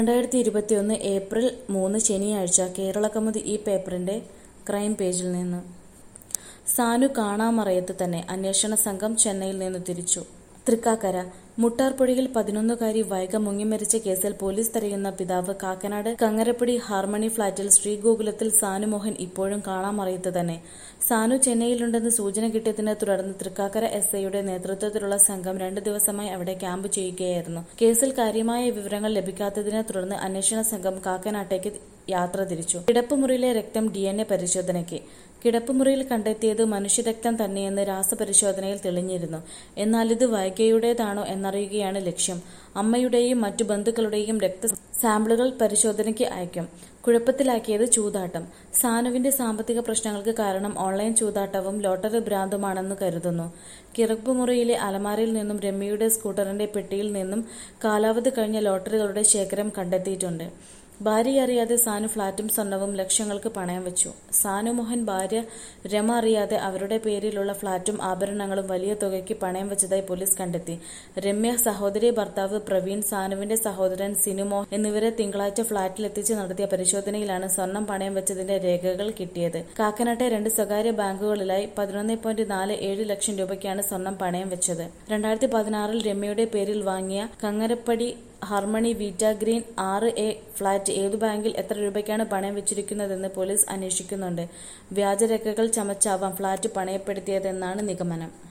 രണ്ടായിരത്തി ഇരുപത്തിയൊന്ന് ഏപ്രിൽ മൂന്ന് ശനിയാഴ്ച കേരളകൗമുദി ഈ പേപ്പറിന്റെ ക്രൈം പേജിൽ നിന്ന് സാനു കാണാമറയത്ത് തന്നെ അന്വേഷണ സംഘം ചെന്നൈയിൽ നിന്ന് തിരിച്ചു തൃക്കാക്കര മുട്ടാർപ്പുഴയിൽ പതിനൊന്നുകാരി വൈഗ മുങ്ങിമരിച്ച കേസിൽ പോലീസ് തെരയുന്ന പിതാവ് കാക്കനാട് കങ്ങരപ്പടി ഹാർമണി ഫ്ളാറ്റിൽ ശ്രീഗോകുലത്തിൽ സാനു മോഹൻ ഇപ്പോഴും കാണാമറയത്ത് തന്നെ സാനു ചെന്നൈയിലുണ്ടെന്ന് സൂചന കിട്ടിയതിനെ തുടർന്ന് തൃക്കാക്കര എസ് ഐയുടെ നേതൃത്വത്തിലുള്ള സംഘം രണ്ടു ദിവസമായി അവിടെ ക്യാമ്പ് ചെയ്യുകയായിരുന്നു കേസിൽ കാര്യമായ വിവരങ്ങൾ ലഭിക്കാത്തതിനെ തുടർന്ന് അന്വേഷണ സംഘം കാക്കനാട്ടേക്ക് യാത്ര തിരിച്ചു കിടപ്പുമുറിയിലെ രക്തം ഡി എൻ എ പരിശോധനയ്ക്ക് കിടപ്പുമുറിയിൽ കണ്ടെത്തിയത് മനുഷ്യരക്തം തന്നെയെന്ന് രാസപരിശോധനയിൽ തെളിഞ്ഞിരുന്നു എന്നാൽ ഇത് വൈഗയുടേതാണോ എന്നറിയുകയാണ് ലക്ഷ്യം അമ്മയുടെയും മറ്റു ബന്ധുക്കളുടെയും രക്ത സാമ്പിളുകൾ പരിശോധനയ്ക്ക് അയക്കും കുഴപ്പത്തിലാക്കിയത് ചൂതാട്ടം സാനുവിന്റെ സാമ്പത്തിക പ്രശ്നങ്ങൾക്ക് കാരണം ഓൺലൈൻ ചൂതാട്ടവും ലോട്ടറി ഭ്രാന്തുമാണെന്ന് കരുതുന്നു കിടപ്പുമുറിയിലെ അലമാരയിൽ നിന്നും രമ്യയുടെ സ്കൂട്ടറിന്റെ പെട്ടിയിൽ നിന്നും കാലാവധി കഴിഞ്ഞ ലോട്ടറികളുടെ ശേഖരം കണ്ടെത്തിയിട്ടുണ്ട് ഭാര്യ അറിയാതെ സാനു ഫ്ളാറ്റും സ്വർണവും ലക്ഷങ്ങൾക്ക് പണയം വെച്ചു സാനു മോഹൻ ഭാര്യ രമ അറിയാതെ അവരുടെ പേരിലുള്ള ഫ്ളാറ്റും ആഭരണങ്ങളും വലിയ തുകയ്ക്ക് പണയം വെച്ചതായി പോലീസ് കണ്ടെത്തി രമ്യ സഹോദരി ഭർത്താവ് പ്രവീൺ സാനുവിന്റെ സഹോദരൻ സിനുമോ എന്നിവരെ തിങ്കളാഴ്ച ഫ്ളാറ്റിലെത്തിച്ച് നടത്തിയ പരിശോധനയിലാണ് സ്വർണം പണയം വെച്ചതിന്റെ രേഖകൾ കിട്ടിയത് കാക്കനാട്ടെ രണ്ട് സ്വകാര്യ ബാങ്കുകളിലായി പതിനൊന്ന് പോയിന്റ് നാല് ഏഴ് ലക്ഷം രൂപയ്ക്കാണ് സ്വർണം പണയം വെച്ചത് രണ്ടായിരത്തി പതിനാറിൽ രമ്യയുടെ പേരിൽ വാങ്ങിയ കങ്ങരപ്പടി ഹാർമണി വീറ്റ ഗ്രീൻ ആറ് എ ഫ്ളാറ്റ് ഏതു ബാങ്കിൽ എത്ര രൂപയ്ക്കാണ് പണയം വെച്ചിരിക്കുന്നതെന്ന് പോലീസ് അന്വേഷിക്കുന്നുണ്ട് വ്യാജരേഖകൾ ചമച്ചാവാം ഫ്ളാറ്റ് പണയപ്പെടുത്തിയതെന്നാണ് നിഗമനം